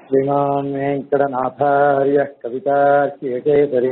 श्रीमान् वेङ्कटनाथार्यः कवितार्कियकेसरी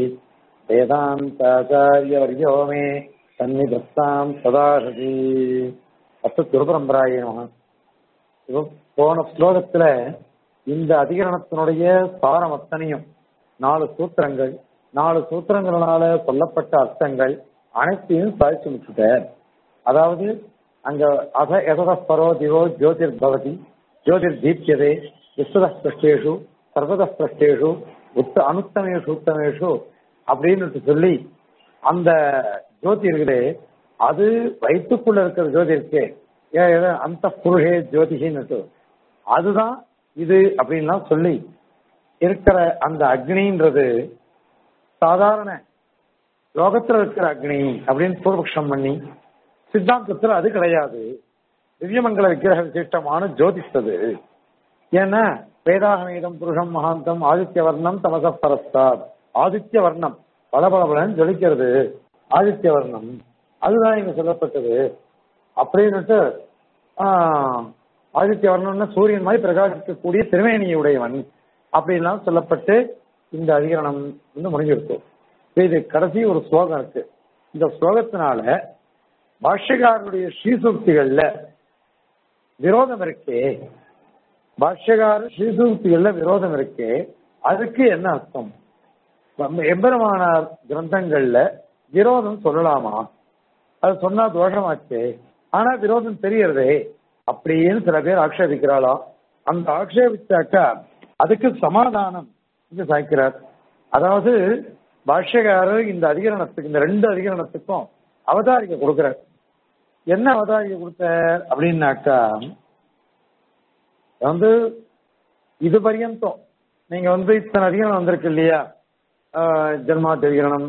वेदान्ताचार्यवर्यो मे सन्निधत्ताम् सदाहृति அத்து திருபரம்பராய நம இப்போ போன ஸ்லோகத்துல இந்த அதிகரணத்தினுடைய சாரம் அத்தனையும் நாலு சூத்திரங்கள் நாலு சூத்திரங்களால சொல்லப்பட்ட அர்த்தங்கள் அனைத்தையும் சாதிச்சு முடிச்சுட்டார் அதாவது அங்க அத எதத பரோ திவோ ஜோதிர் பவதி ஜோதிர் தீப்யதே விஸ்வத பிரஷ்டேஷு சர்வத பிரஷ்டேஷு உத்த அனுத்தமேஷு உத்தமேஷு அப்படின்னு சொல்லி அந்த ஜோதி இருக்குதே அது வயிற்றுக்குள்ள இருக்கிற ஜோதி இருக்கே அந்த புருஷே ஜோதிஷின்னு அதுதான் இது அப்படின்லாம் சொல்லி இருக்கிற அந்த அக்னின்றது சாதாரண லோகத்துல இருக்கிற அக்னி அப்படின்னு பூர்வபக்ஷம் பண்ணி சித்தாந்தத்துல அது கிடையாது திவ்யமங்கல விக்கிரக விசிஷ்டமான ஜோதிஷது ஏன்னா வேதாகமீதம் புருஷம் மகாந்தம் ஆதித்ய வர்ணம் தமச பரஸ்தாத் ஆதித்ய வர்ணம் பலபலபலன்னு ஜொலிக்கிறது ஆதித்ய வர்ணம் அதுதான் இங்க சொல்லப்பட்டது அப்படின்னுட்டு ஆதித்ய வர்ணம்னா சூரியன் மாதிரி பிரகாசிக்கக்கூடிய திருமேனியை உடையவன் அப்படின்லாம் சொல்லப்பட்டு இந்த அதிகரணம் வந்து முடிஞ்சிருக்கு இது கடைசி ஒரு ஸ்லோகம் இருக்கு இந்த ஸ்லோகத்தினால பாஷ்யகாரனுடைய ஸ்ரீசூக்திகள்ல விரோதம் இருக்கே பாஷ்யகார ஸ்ரீசூக்திகள்ல விரோதம் இருக்கே அதுக்கு என்ன அர்த்தம் எம்பெருமான கிரந்தங்கள்ல விரோதம் சொல்லலாமா அது சொன்னா தோஷமாச்சு ஆனா விரோதம் தெரியறதே அப்படின்னு சில பேர் ஆக்ஷேபிக்கிறாளாம் அந்த ஆக்ஷேபிச்சாக்கா அதுக்கு சமாதானம் இங்க சாய்க்கிறார் அதாவது பாஷ்யகாரர் இந்த அதிகரணத்துக்கு இந்த ரெண்டு அதிகரணத்துக்கும் அவதாரிக்க கொடுக்கிறார் என்ன அவதாரிக்க கொடுத்தார் அப்படின்னாக்கா வந்து இது பரியந்தம் நீங்க வந்து இத்தனை அதிகரணம் வந்திருக்கு இல்லையா ஜென்மாத் அதிகரணம்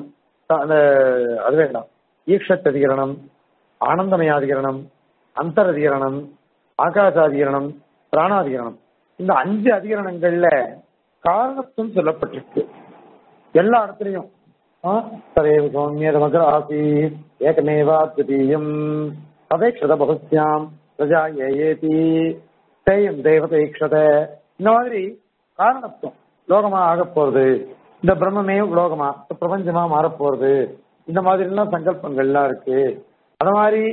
அது வேண்டாம் ஈக்ஷத் அதிகரணம் ஆனந்தமயாதிகரணம் அந்தரதிகரணம் ஆகாசாதிகரணம் பிராணாதிகரணம் இந்த அஞ்சு அதிகரணங்கள்ல காரணத்துவம் சொல்லப்பட்டிருக்கு எல்லா இடத்துலையும் ததேவ சௌமியதமகர ஆசீத் ஏகமேவா திதீயம் அபேக்ஷத பகுஸ்யாம் பிரஜா ஏஏதி தேயம் தேவதேக்ஷத இந்த மாதிரி காரணத்துவம் லோகமா ஆக போறது இந்த பிரம்மமே லோகமா பிரபஞ்சமா மாறப்போறது இந்த மாதிரி எல்லாம் சங்கல்பங்கள்லாம் இருக்கு அது மாதிரி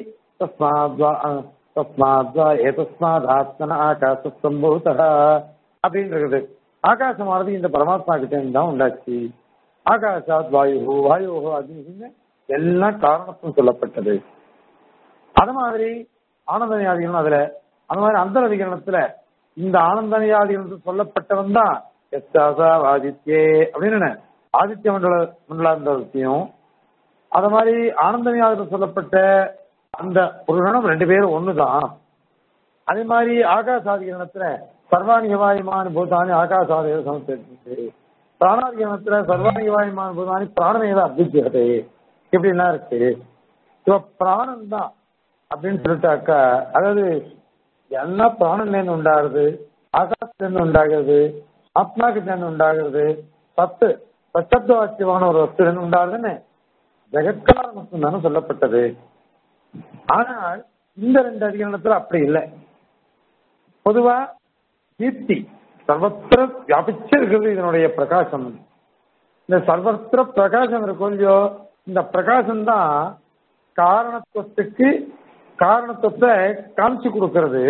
தஸ்மாத்வா ஏதஸ்மாத் ஆத்மன ஆகாச சம்பூதா அப்படின்னு இருக்குது ஆகாசமானது இந்த பரமாத்மா கிட்ட தான் உண்டாச்சு ஆகாசாத் வாயு வாயு அக்னி எல்லாம் காரணத்துவம் சொல்லப்பட்டது அது மாதிரி ஆனந்தனியாதிகள் அதுல அந்த மாதிரி அந்த அதிகரணத்துல இந்த ஆனந்தனியாதிகள் சொல்லப்பட்டவன் தான் ஆதித்யே அப்படின்னு ஆதித்ய மண்டல மண்டலாந்தத்தையும் அது மாதிரி ஆனந்தனியாதிகள் சொல்லப்பட்ட அந்த புருஷனும் ரெண்டு பேரும் ஒண்ணுதான் அதே மாதிரி ஆகாசாதிகரணத்துல சர்வாணிகவாயமான பூதானி ஆகாசாதி சமர்ப்பிச்சு பிராணாதிகரணத்துல சர்வாணிகவாயமான பூதானி பிராணமேத அபிஜியதே இப்படிலாம் இருக்கு இப்போ பிராணம் தான் அப்படின்னு சொல்லிட்டாக்கா அதாவது எல்லாம் பிராணன்லேருந்து உண்டாகுது ஆகாசத்துலேருந்து உண்டாகிறது ஆத்மா கிட்ட இருந்து உண்டாகிறது சத்து சத்தத்துவ வாக்கியமான ஒரு வஸ்துலேருந்து உண்டாகுதுன்னு ஜெகத்காரணத்துவம் தானே சொல்லப்பட்டது ஆனால் இந்த ரெண்டு அதிகரணத்துல அப்படி இல்லை பொதுவா தீப்தி சர்வத்திர வியாபிச்சு இருக்கிறது இதனுடைய பிரகாசம் இந்த சர்வத்திர பிரகாசம் இருக்கும் இல்லையோ இந்த பிரகாசம் தான் காரணத்துவத்துக்கு காரணத்துவத்தை காமிச்சு கொடுக்கிறது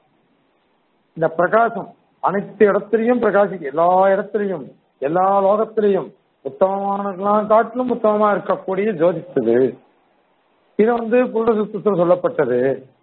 இந்த பிரகாசம் அனைத்து இடத்துலையும் பிரகாசிக்க எல்லா இடத்துலையும் எல்லா லோகத்திலையும் உத்தமமானதெல்லாம் காட்டிலும் உத்தமமா இருக்கக்கூடிய ஜோதித்தது இது வந்து புருட சுத்தத்தில் சொல்லப்பட்டது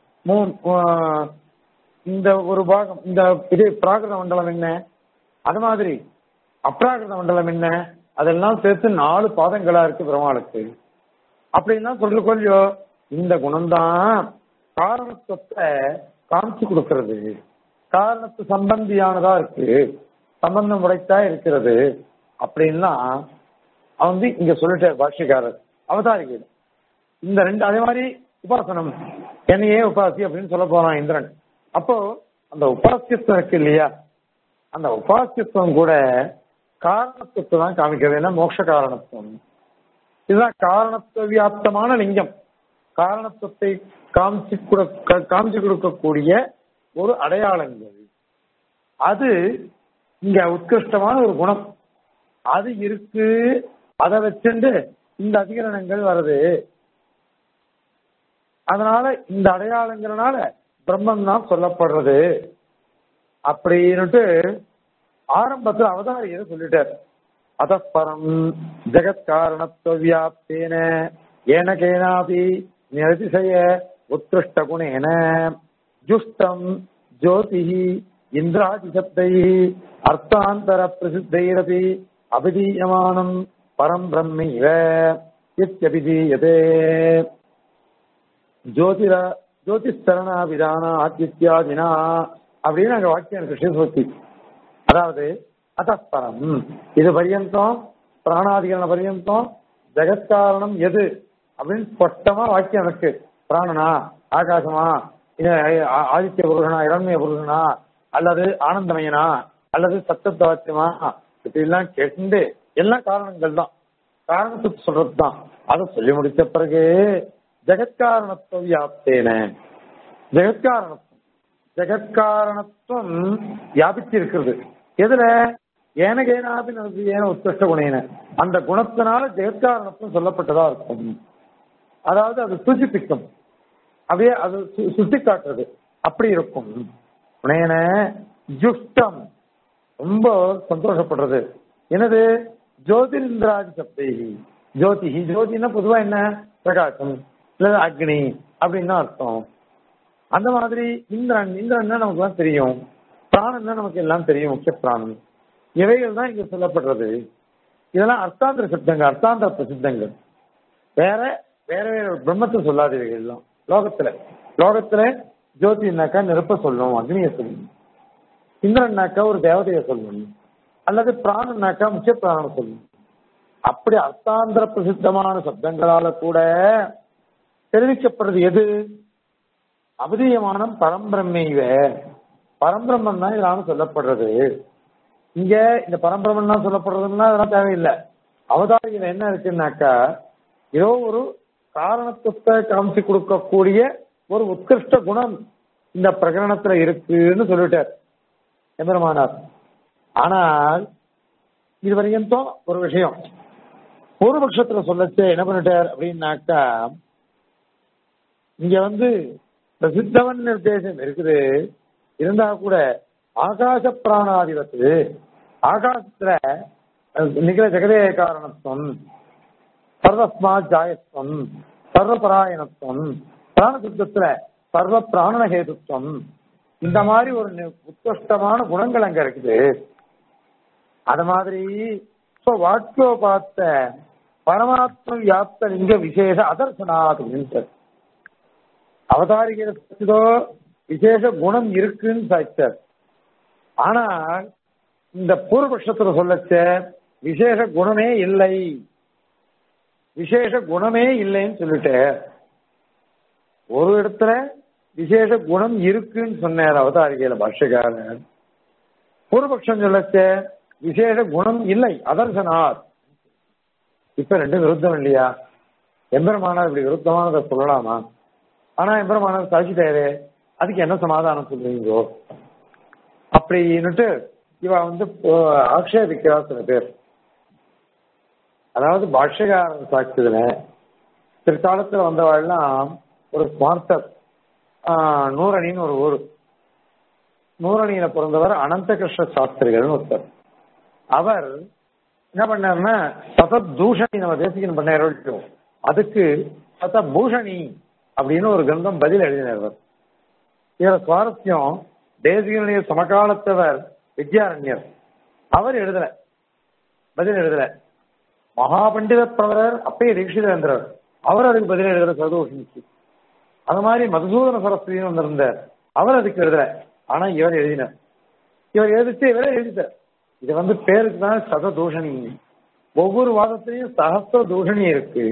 இந்த ஒரு பாகம் இந்த இது பிராகிருத மண்டலம் என்ன அது மாதிரி அப்ராகிருத மண்டலம் என்ன அதெல்லாம் சேர்த்து நாலு பாதங்களா இருக்கு பெருமாளுக்கு அப்படின்னா சொல்லு கொஞ்சோ இந்த குணம்தான் காரணத்துவத்தை காமிச்சு கொடுக்கறது காரணத்து சம்பந்தியானதா இருக்கு சம்பந்தம் உடைத்தா இருக்கிறது அப்படின்னா வந்து இங்க சொல்லிட்டார் பாஷ்யக்காரர் அவதாரிகள் இந்த ரெண்டு அதே மாதிரி உபாசனம் என்னையே உபாசி அப்படின்னு சொல்ல போறான் இந்திரன் அப்போ அந்த உபாசியத்துவம் இருக்கு இல்லையா அந்த உபாசியத்துவம் கூட காரணத்துவத்தை தான் காமிக்கிறது என்ன மோட்ச காரணத்துவம் இதுதான் காரணத்துவ வியாப்தமான லிங்கம் காரணத்துவத்தை காமிச்சு காமிச்சு கொடுக்கக்கூடிய ஒரு அடையாளங்கள் அது இங்க உத்கிருஷ்டமான ஒரு குணம் அது இருக்கு அதை வச்சுண்டு இந்த அதிகரணங்கள் வருது அதனால இந்த அடையாளங்கிறனால பிரம்மம் தான் சொல்லப்படுறது அப்படின்னுட்டு ஆரம்பத்துல அவதாரியர் சொல்லிட்டார் அதப்பரம் ஜெகத் காரணத்துவ வியாப்தேன ஏன கேனாபி நிரதிசய உத்கிருஷ்ட குணேன ஜுஷ்டம் ஜோதிஹி இந்திராதி சப்தை அர்த்தாந்தர பிரசித்தைரபி அபிதீயமானம் பரம் பிரம்மைவ இத்தியபிதீயதே ஜோதிர ஜோதிஸ்தரணா விதான ஆத்தித்யாதினா அப்படின்னு அங்க வாக்கியம் இருக்கு ஸ்ரீஸ்வத்தி அதாவது அதப்பரம் இது பரியந்தம் பிராணாதிகரண பரியந்தம் ஜெகத்காரணம் எது அப்படின்னு ஸ்பஷ்டமா வாக்கியம் இருக்கு பிராணனா ஆகாசமா இது ஆ- ஆதித்ய புருஷனா இரண்மய புருஷனா அல்லது ஆனந்தமயனா அல்லது சத்தத்தவாச்சியமா இப்படி எல்லாம் கேட்டு எல்லாம் காரணங்கள் தான் காரணத்துக்கு சொல்றது தான் அதை சொல்லி முடிச்ச பிறகு ஜெகத்காரணத்துவ வியாப்தேன ஜெகத்காரணத்துவம் ஜெகத்காரணத்துவம் வியாபிச்சு இருக்கிறது எதுல ஏனகேனாபி நமக்கு ஏன உத்கிருஷ்ட குணேன அந்த குணத்தினால ஜெகத்காரணத்துவம் சொல்லப்பட்டதா இருக்கும் அதாவது அது சூச்சிப்பிக்கும் அப்படியே அது சு- சுட்டி காட்டுறது அப்படி இருக்கும் உனையன ஜுஷ்டம் ரொம்ப சந்தோஷப்படுறது என்னது ஜோதிரிந்திராதி சப்தேகி ஜோதிஹி ஜோதினா பொதுவா என்ன பிரகாசம் இல்ல அக்னி அப்படின்னு தான் அர்த்தம் அந்த மாதிரி இந்திரன் இந்திரன் நமக்கு எல்லாம் தெரியும் பிராணன் நமக்கு எல்லாம் தெரியும் முக்கிய பிராணன் இவைகள் தான் இங்க சொல்லப்படுறது இதெல்லாம் அர்த்தாந்திர சப்தங்கள் அர்த்தாந்திர பிரசித்தங்கள் வேற வேற வேற பிரம்மத்தை சொல்லாதீர்கள் எல்லாம் லோகத்துல லோகத்துல ஜோதினாக்கா நெருப்ப சொல்லணும் அக்னியை சொல்லணும் இந்திரன்னாக்கா ஒரு தேவதையை சொல்லணும் அல்லது பிராணனாக்கா முக்கிய பிராணனை சொல்லணும் அப்படி அர்த்தாந்திர பிரசித்தமான சப்தங்களால கூட தெரிவிக்கப்படுறது எது அபதீயமானம் பரம்பிரம்மைவ பரம்பிரம்மன் தான் இதனால சொல்லப்படுறது இங்க இந்த பரம்பிரமன் தான் சொல்லப்படுறதுன்னா அதெல்லாம் தேவையில்லை அவதாரிகள் என்ன இருக்குன்னாக்கா ஏதோ ஒரு காரணத்துவத்தை காமிச்சு கொடுக்கக்கூடிய ஒரு உத்கிருஷ்ட குணம் இந்த பிரகரணத்துல இருக்குன்னு சொல்லிட்டார் எம்பெருமானார் ஆனால் இது வரையும் ஒரு விஷயம் பூர்வபக்ஷத்துல சொல்லச்சு என்ன பண்ணிட்டார் அப்படின்னாக்கா இங்க வந்து பிரசித்தவன் நிர்தேசம் இருக்குது இருந்தா கூட ஆகாச பிராணாதிபத்து ஆகாசத்துல அஹ், நிகழ ஜெகதே காரணத்துவம் சர்வஸ்மா ஜாயத்துவம் சர்வபராயணத்துவம் பிராணசுத்தத்துல சர்வ பிராணஹேதுத்துவம் இந்த மாதிரி ஒரு நி- உத்கிருஷ்டமான குணங்கள் அங்க இருக்குது அது மாதிரி so வாக்கியோ பார்த்த பரமாத்ம வியாப்த லிங்க விசேஷ அதர்சனாது அவதாரிகளோ விசேஷ குணம் இருக்குன்னு சாய்ச்சார் ஆனால் இந்த பூர்வபக்ஷத்துல சொல்லச்ச விசேஷ குணமே இல்லை விசேஷ குணமே இல்லைன்னு சொல்லிட்டு ஒரு இடத்துல விசேஷ குணம் இருக்குன்னு சொன்னார் அவதாரிகையில பாஷ்யக்காரன் பூர்வபக்ஷம் சொல்லச்ச விசேஷ குணம் இல்லை அதர்சனார் இப்ப ரெண்டும் விருத்தம் இல்லையா எம்பெருமானார் இப்படி விருத்தமானதை சொல்லலாமா ஆனா எம்பெருமானார் சாட்சிட்டாரு அதுக்கு என்ன சமாதானம் சொல்றீங்களோ அப்படின்னுட்டு இவ வந்து அஹ், ஆக்ஷேபிக்கிறா சில பேர் அதாவது பாஷ்யகாரன் சாட்சியதுல பிற்காலத்துல வந்தவாள்லாம் ஒரு ஸ்மார்த்தர் நூரணின்னு ஒரு ஊர் நூரணியில பிறந்தவர் அனந்த கிருஷ்ண சாஸ்திரிகள்னு ஒருத்தர் அவர் என்ன பண்ணாருன்னா சதத் தூஷணி நம்ம தேசிகன் பண்ணாரு அதுக்கு சத பூஷணி அப்படின்னு ஒரு கிரந்தம் பதில் எழுதினார் அவர் இதுல சுவாரஸ்யம் தேசிகனுடைய சமகாலத்தவர் வித்யாரண்யர் அவர் எழுதல பதில் எழுதல மகாபண்டித பிரவரர் அப்பயே தீட்சிதேந்திரர் அவர் அதுக்கு பதில் எழுதல சதூஷணிக்கு அது மாதிரி மதுசூதன சரஸ்வதினு வந்திருந்தார் அவர் அதுக்கு எழுதல ஆனா இவர் எழுதினார் இவர் எழுதிச்சு இவரே எழுதிட்டார் இது வந்து பேருக்கு தான் சத தூஷணி ஒவ்வொரு வாதத்திலையும் சஹஸ்ர தூஷணி இருக்கு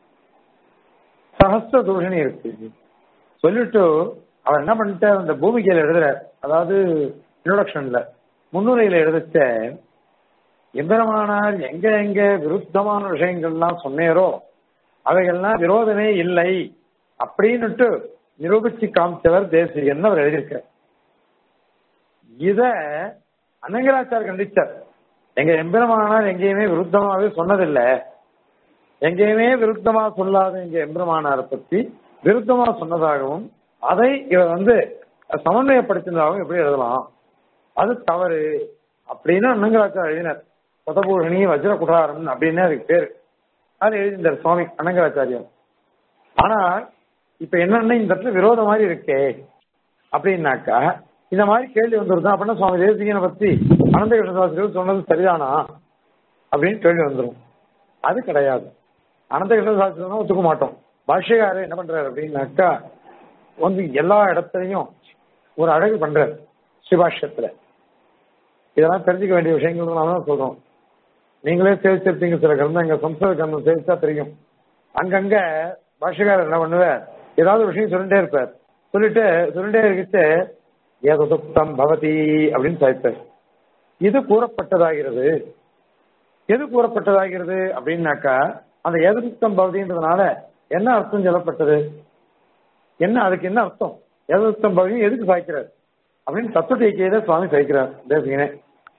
சஹஸ்ர தூஷணி இருக்கு சொல்லிட்டு அவர் என்ன பண்ணிட்டார் அந்த பூமிகையில எழுதுற அதாவது இன்ட்ரோடக்ஷன்ல முன்னுரையில எழுதிச்ச எம்பெருமானார் எங்க எங்க விருத்தமான விஷயங்கள்லாம் சொன்னேரோ அவைகள்லாம் விரோதமே இல்லை அப்படின்னுட்டு நிரூபிச்சு காமிச்சவர் தேசிகன் அவர் எழுதியிருக்கார் இத அனங்கராச்சார் கண்டிச்சார் எங்க எம்பெருமானார் எங்கேயுமே விருத்தமாவே சொன்னதில்லை எங்கேயுமே விருத்தமா சொல்லாத எங்க எம்பெருமானாரை பத்தி விருத்தமா சொன்னதாகவும் அதை இவர் வந்து சமன்வயப்படுத்தினதாகவும் எப்படி எழுதலாம் அது தவறு அப்படின்னு அன்னங்கராச்சார் எழுதினார் பதபூஷணி வஜ்ர குடாரம் அப்படின்னு அதுக்கு பேரு அது எழுதியிருந்தார் சுவாமி அன்னங்கராச்சாரியம் ஆனா இப்ப என்னன்னா இந்த இடத்துல விரோதம் மாதிரி இருக்கே அப்படின்னாக்கா இந்த மாதிரி கேள்வி வந்துருந்தா அப்படின்னா சுவாமி தேசிகனை பத்தி அனந்த கிருஷ்ணதாசிரியர் சொன்னது சரிதானா அப்படின்னு கேள்வி வந்துடும் அது கிடையாது அனந்த கிருஷ்ணதாசிரியர் ஒத்துக்க மாட்டோம் பாஷ்யக்காரர் என்ன பண்றாரு அப்படின்னாக்கா வந்து எல்லா இடத்துலையும் ஒரு அழகு பண்றாரு சிவாஷ்யத்துல இதெல்லாம் தெரிஞ்சுக்க வேண்டிய விஷயங்கள் நாம தான் சொல்றோம் நீங்களே சேவிச்சிருப்பீங்க சில கிரந்தம் சம்ஸ்கிருத கிரந்தம் சேவிச்சா தெரியும் அங்கங்க பாஷகாரர் என்ன பண்ணுவார் ஏதாவது ஒரு விஷயம் சொல்லிட்டே இருப்பார் சொல்லிட்டு சொல்லிட்டே இருக்கிட்டு ஏததுப்தம் பவதி அப்படின்னு சாய்ப்பார் இது கூறப்பட்டதாகிறது எது கூறப்பட்டதாகிறது அப்படின்னாக்கா அந்த ஏததுப்தம் பவதின்றதுனால என்ன அர்த்தம் சொல்லப்பட்டது என்ன அதுக்கு என்ன அர்த்தம் ஏததுப்தம் பவதி எதுக்கு சாய்க்கிறார் அப்படின்னு தத்துவத்தை சுவாமி சாய்க்கிறார் தேசிகனே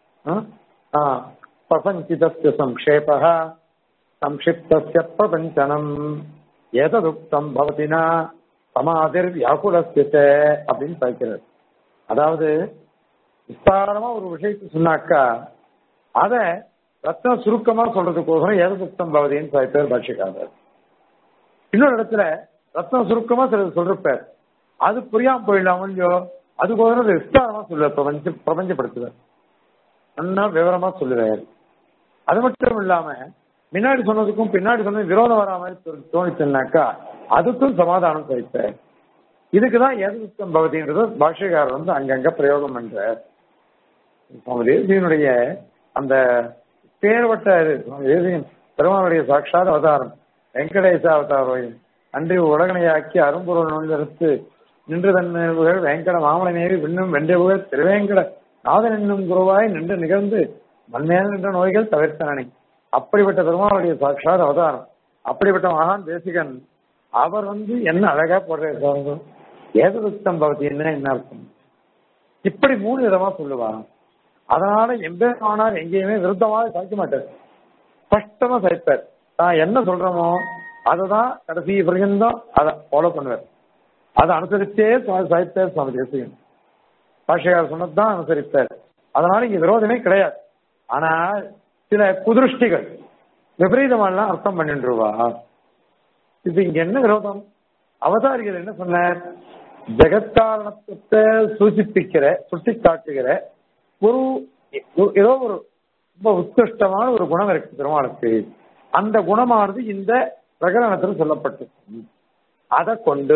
பிரபஞ்சிதஸ்ய சம்க்ஷேப சம்க்ஷிப்தஸ்ய பிரபஞ்சனம் ஏததுக்தம் பவதினா சமாதிர் வியாக்குலஸ்ய அப்படின்னு சாய்க்கிறார் அதாவது விஸ்தாரமா ஒரு விஷயத்தை சொன்னாக்கா அத ரத்ன சுருக்கமா சொல்றதுக்கோசரம் ஏததுக்தம் பவதின்னு சாய்ப்பார் பாஷிக்காரர் இன்னொரு இடத்துல ரத்ன சுருக்கமா சிலர் சொல்றப்பார் அது புரியாம போயிடலாம் இல்லையோ அதுக்கோசரம் விஸ்தாரமா சொல்லுவார் பிரபஞ்ச பிரபஞ்சப்படுத்துவார் நல்லா விவரமா சொல்லுவார் அது மட்டும் இல்லாம முன்னாடி சொன்னதுக்கும் பின்னாடி சொன்னது விரோதம் வரா மாதிரி தோணிச்சுனாக்கா அதுக்கும் சமாதானம் சரிப்பார் இதுக்குதான் எதுக்கம் பவதின்றது பாஷ்யக்காரர் வந்து அங்கங்க பிரயோகம் பண்றார் தேசியனுடைய அந்த பேர்வட்ட தேசியன் பெருமானுடைய சாட்சாத் அவதாரம் வெங்கடேச அவதாரம் அன்றி உலகனையாக்கி அரும்பொருள் நுழைந்தெடுத்து நின்று தன்னுகள் வேங்கட மாமலை நேரி விண்ணும் வெண்டபுகள் திருவேங்கட நாதன் என்னும் குருவாய் நின்று நிகழ்ந்து மண்மேல் நின்ற நோய்கள் தவிர்த்தனனை அப்படிப்பட்ட பெருமாளுடைய சாட்சாத் அவதாரம் அப்படிப்பட்ட மகான் தேசிகன் அவர் வந்து என்ன அழகா போடுறாரு ஏததுத்தம் பவதி என்ன என்ன அர்த்தம் இப்படி மூணு விதமா சொல்லுவா அதனால எம்பெருமானார் எங்கேயுமே விருத்தமாக சாய்க்க மாட்டார் ஸ்பஷ்டமா சாய்ப்பார் தான் என்ன சொல்றோமோ அதுதான் கடைசி பர்யந்தம் அதை ஃபாலோ பண்ணுவார் அதை அனுசரிச்சே சாய்ப்பார் சுவாமி தேசிகன் பாஷையார் சொன்னதுதான் அனுசரிப்பார் அதனால இங்க விரோதமே கிடையாது ஆனா சில குதிருஷ்டிகள் விபரீதமெல்லாம் அர்த்தம் பண்ணிட்டுருவா இது இங்க என்ன விரோதம் அவதாரிகள் என்ன சொன்னார் ஜெகத்காரணத்தை சூச்சிப்பிக்கிற சுட்டி காட்டுகிற ஒரு ஏதோ ஒரு ரொம்ப உத்கிருஷ்டமான ஒரு குணம் இருக்கு பெருமாளுக்கு அந்த குணமானது இந்த பிரகரணத்தில் சொல்லப்பட்டிருக்கு அதை கொண்டு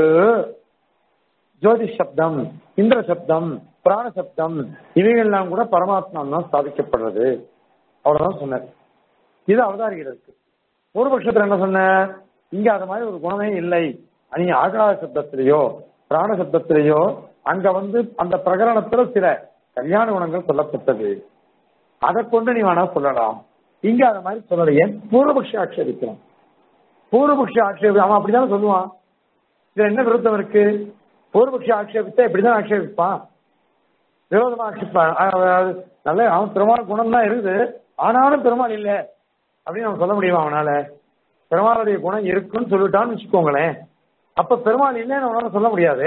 ஜோதி சப்தம் இந்திர சப்தம் பிராண சப்தம் இவைகள்லாம் கூட பரமாத்மா தான் ஸ்தாபிக்கப்படுறது அவ்வளவுதான் சொன்னார் இது அவதாரிகளுக்கு ஒரு பட்சத்துல என்ன சொன்ன இங்க அது மாதிரி ஒரு குணமே இல்லை நீங்க ஆகார சப்தத்திலேயோ பிராண சப்தத்திலேயோ அங்க வந்து அந்த பிரகரணத்துல சில கல்யாண குணங்கள் சொல்லப்பட்டது அதை கொண்டு நீ வேணா சொல்லலாம் இங்க அது மாதிரி சொல்லலையே பூர்வபக்ஷ ஆட்சேபிக்கலாம் பூர்வபக்ஷ ஆட்சேபி அவன் அப்படிதானே சொல்லுவான் இதுல என்ன விருத்தம் இருக்கு பூர்வபக்ஷ ஆட்சேபித்தா இப்படிதான் ஆட்சேபிப்பான் விரோதமா ஆட்சிப்பான் நல்ல அவன் பெருமாள் குணம் தான் இருக்குது ஆனாலும் பெருமாள் இல்லை அப்படின்னு அவன் சொல்ல முடியுமா அவனால பெருமாளுடைய குணம் இருக்குன்னு சொல்லிட்டான்னு வச்சுக்கோங்களேன் அப்ப பெருமாள் இல்லைன்னு அவனால சொல்ல முடியாது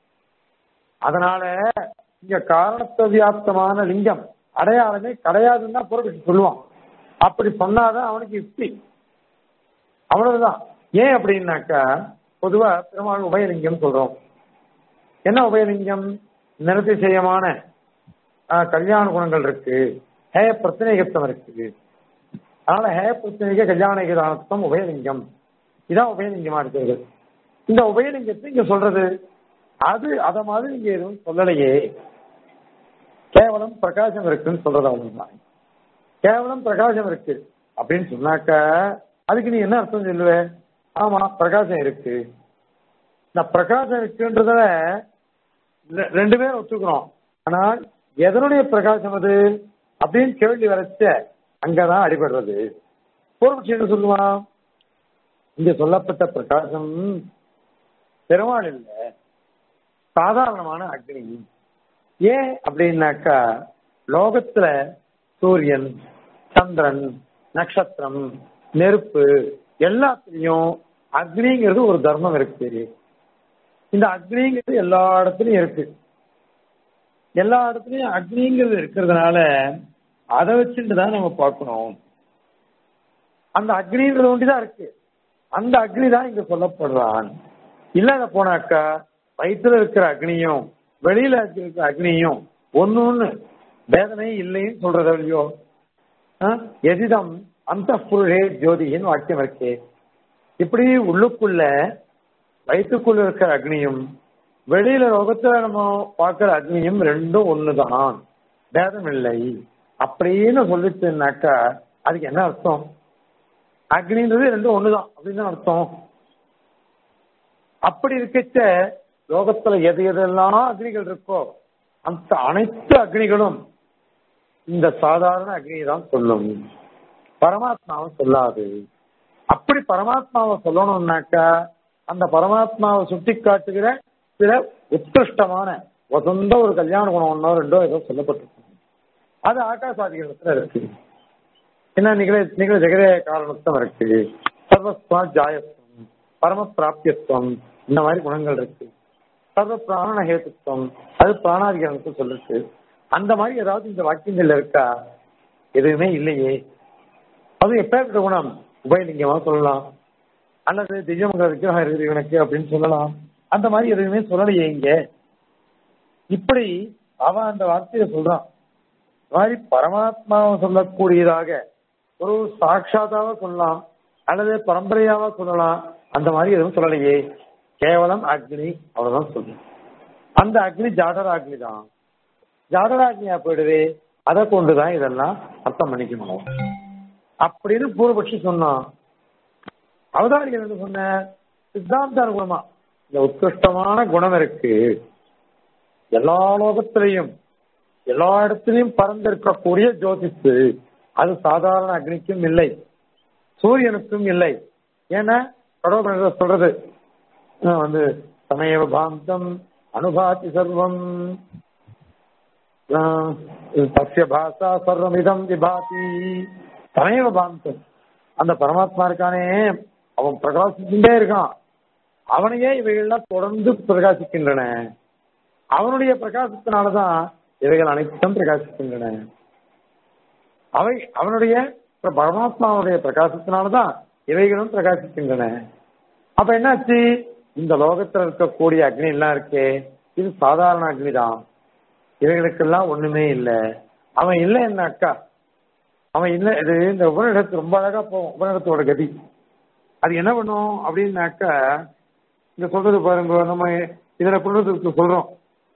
அதனால இங்க காரணத்த வியாப்தமான லிங்கம் அடையாளமே கிடையாதுன்னு தான் பொருள் சொல்லுவான் அப்படி சொன்னாதான் அவனுக்கு யுக்தி அவ்வளவுதான் ஏன் அப்படின்னாக்கா பொதுவா பெருமாள் உபயலிங்கம் சொல்றோம் என்ன உபயலிங்கம் நிறதிசயமான கல்யாண குணங்கள் இருக்கு ஹேய பிரச்சனைகத்தம் இருக்கு அதனால ஹேய பிரச்சனைக கல்யாணகிதானத்தம் உபயலிங்கம் இதான் உபயலிங்கமா இருக்கிறது இந்த உபயலிங்கத்தை இங்க சொல்றது அது அத மாதிரி இங்க எதுவும் சொல்லலையே கேவலம் பிரகாசம் இருக்குன்னு சொல்றது அவங்க கேவலம் பிரகாசம் இருக்கு அப்படின்னு சொன்னாக்க அதுக்கு நீ என்ன அர்த்தம் சொல்லுவ ஆமா பிரகாசம் இருக்கு இந்த பிரகாசம் இருக்குன்றத ரெண்டு பேரும் ஒத்துக்கிறோம் ஆனால் எதனுடைய பிரகாசம் அது அப்படின்னு கேள்வி வரைச்ச அங்கதான் அடிபடுறது பூர்வபட்சி என்ன சொல்லுவான் இங்க சொல்லப்பட்ட பிரகாசம் பெருமாள் இல்ல சாதாரணமான அக்னி ஏன் அப்படின்னாக்கா லோகத்துல சூரியன் சந்திரன் நட்சத்திரம் நெருப்பு எல்லாத்துலயும் அக்னிங்கிறது ஒரு தர்மம் இருக்கு இந்த அக்னிங்கிறது எல்லா இடத்துலயும் இருக்கு எல்லா இடத்துலயும் அக்னிங்கிறது இருக்கிறதுனால அதை வச்சுட்டு தான் நம்ம பார்க்கணும் அந்த அக்னின்றது ஒண்டிதான் இருக்கு அந்த அக்னி தான் இங்க சொல்லப்படுறான் இல்லாத போனாக்கா வயிற்றுல இருக்கிற அக்னியும் வெளியில இருக்கிற அக்னியும் ஒன்னு ஒண்ணு வேதனை இல்லைன்னு சொல்றது இல்லையோ எதிதம் அந்த புருஷே ஜோதியின் வாக்கியம் இருக்கே இப்படி உள்ளுக்குள்ள வயிற்றுக்குள்ள இருக்கிற அக்னியும் வெளியில லோகத்துல நம்ம பார்க்கிற அக்னியும் ரெண்டும் ஒண்ணுதான் பேதம் இல்லை அப்படின்னு சொல்லிச்சுனாக்கா அதுக்கு என்ன அர்த்தம் அக்னின்றது ரெண்டும் ஒண்ணுதான் அப்படின்னு அர்த்தம் அப்படி இருக்கச்ச லோகத்துல எது எதெல்லாம் அக்னிகள் இருக்கோ அந்த அனைத்து அக்னிகளும் இந்த சாதாரண அக்னியை தான் சொல்லும் பரமாத்மாவை சொல்லாது அப்படி பரமாத்மாவை சொல்லணும்னாக்கா அந்த பரமாத்மாவை சுட்டி காட்டுகிற சில உத்கிருஷ்டமான வசந்த ஒரு கல்யாண குணம் ஒன்னோ ரெண்டோ ஏதோ சொல்லப்பட்டிருக்கு அது ஆகாசாதிகளத்துல இருக்கு என்ன நிகழ நிகழ ஜெகதே காரணத்துவம் இருக்கு சர்வஸ்வா ஜாயத்துவம் பரம பிராப்தியத்துவம் இந்த மாதிரி குணங்கள் இருக்கு சர்வ பிராண ஹேத்துவம் அது பிராணாதிகாரத்தை சொல்லுச்சு அந்த மாதிரி ஏதாவது இந்த வாக்கியங்கள்ல இருக்கா எதுவுமே இல்லையே அது எப்பேற்பட்ட குணம் உபயலிங்கமா சொல்லலாம் அல்லது திவ்யமங்கல விக்கிரகம் இருக்குது இவனுக்கு அப்படின்னு சொல்லலாம் அந்த மாதிரி எதுவுமே சொல்லலையே இங்க இப்படி அவன் அந்த வார்த்தையை சொல்றான் மாதிரி பரமாத்மாவை சொல்லக்கூடியதாக ஒரு சாட்சாத்தாவ சொல்லலாம் அல்லது பரம்பரையாவா சொல்லலாம் அந்த மாதிரி எதுவும் சொல்லலையே கேவலம் அக்னி அவ்வளவுதான் சொல்லணும் அந்த அக்னி ஜாடர அக்னி தான் ஜாடர அக்னியா போயிடுது அதை கொண்டுதான் இதெல்லாம் அர்த்தம் பண்ணிக்கணும் அப்படின்னு பூர்வபக்ஷி சொன்னான் அவதாரிகள் என்ன சொன்ன சித்தாந்த குணமா இந்த உத்கிருஷ்டமான குணம் இருக்கு எல்லா லோகத்திலையும் எல்லா இடத்திலையும் பறந்திருக்கக்கூடிய ஜோதிஷு அது சாதாரண அக்னிக்கும் இல்லை சூரியனுக்கும் இல்லை ஏன்னா கடவுள் சொல்றது வந்து சமயவ பாந்தம் அனுபாதி சர்வம் தசிய பாசா சர்வமிதம் விபாதி சமயவ பாந்தம் அந்த பரமாத்மா இருக்கானே அவன் பிரகாசிச்சுட்டே இருக்கான் அவனையே இவைகள்லாம் தொடர்ந்து பிரகாசிக்கின்றன அவனுடைய பிரகாசத்தினாலதான் இவைகள் அனைத்தும் பிரகாசிக்கின்றன அவை அவனுடைய பரமாத்மாவுடைய பிரகாசத்தினாலதான் இவைகளும் பிரகாசிக்கின்றன அப்ப என்னாச்சு இந்த லோகத்துல இருக்கக்கூடிய அக்னி எல்லாம் இருக்கே இது சாதாரண அக்னி தான் இவைகளுக்கெல்லாம் ஒண்ணுமே இல்லை அவன் இல்லை என்ன அக்கா அவன் இல்லை இது இந்த உபநிடத்து ரொம்ப அழகா போகும் உபநிடத்தோட கதி அது என்ன பண்ணும் அப்படின்னாக்கா இங்க சொல்றது பாருங்க நம்ம இதுல புனருக்கு சொல்றோம்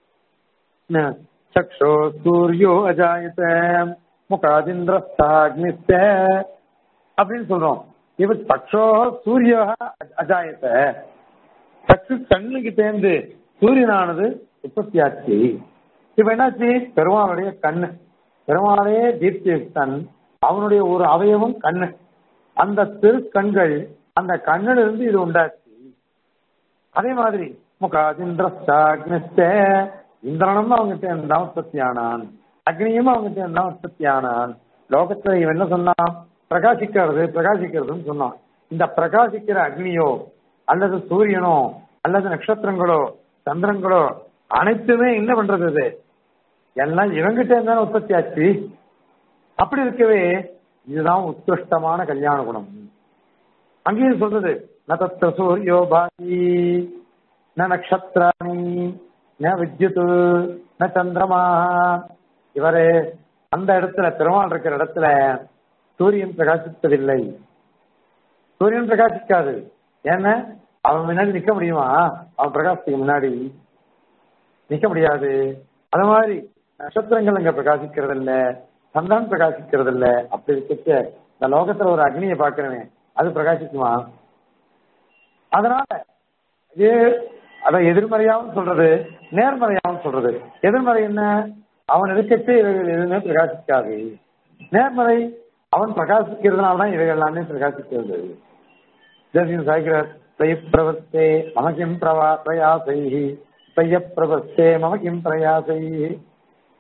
சக்ஷோ சூரியோ அஜாயத முகாதிந்திரஸ்தாக்னிஸ்த அப்படின்னு சொல்றோம் இவ சக்ஷோ சூரிய அஜாயத்த சக்ஷு கண்ணுக்கு தேர்ந்து சூரியனானது உற்பத்தி ஆச்சு இப்ப என்னாச்சு பெருமானுடைய கண்ணு பெருமானே தீப்தியுக்தன் அவனுடைய ஒரு அவயவம் கண்ணு அந்த திரு கண்கள் அந்த கண்ணில் இருந்து இது உண்டாச்சு அதே மாதிரி முகாதிந்திரஸ்தாக்னிஸ்த இந்திரனும் அவங்ககிட்ட இருந்தான் உற்பத்தி ஆனான் அக்னியும் அவங்ககிட்ட இருந்தான் உற்பத்தி ஆனான் லோகத்துல இவன் என்ன சொன்னான் பிரகாசிக்கிறது பிரகாசிக்கிறதுன்னு சொன்னான் இந்த பிரகாசிக்கிற அக்னியோ அல்லது சூரியனோ அல்லது நட்சத்திரங்களோ சந்திரங்களோ அனைத்துமே என்ன பண்றது இது எல்லாம் இவங்கிட்ட இருந்தாலும் உற்பத்தி ஆச்சு அப்படி இருக்கவே இதுதான் உத்கிருஷ்டமான கல்யாண குணம் அங்கேயும் சொல்றது ந தத்த சூரியோ பாதி ந நக்ஷத்ராணி ந வித்யுத் ந சந்திரமா இவரு அந்த இடத்துல பெருமாள் இருக்கிற இடத்துல சூரியன் பிரகாசிப்பதில்லை சூரியன் பிரகாசிக்காது ஏன்னா அவன் முன்னாடி நிக்க முடியுமா அவன் பிரகாசத்துக்கு முன்னாடி நிக்க முடியாது அது மாதிரி நட்சத்திரங்கள் அங்க பிரகாசிக்கிறது இல்ல சந்திரன் பிரகாசிக்கிறது இல்ல அப்படி இருக்க இந்த லோகத்துல ஒரு அக்னியை பாக்குறவன் அது பிரகாசிக்குமா அதனால இது அத எதிர்மறையாவும் சொல்றது நேர்மறையாவும் சொல்றது எதிர்மறை என்ன அவன் இருக்கச்சே இவைகள் எதுவுமே பிரகாசிக்காது நேர்மறை அவன் பிரகாசிக்கிறதுனால தான் இவைகள் எல்லாமே பிரகாசிக்கிறது ஜெயசிங் சாய்கிறார் தய பிரவர்த்தே மம கிம் பிரவா பிரயாசை தய பிரவர்த்தே மம கிம் பிரயாசை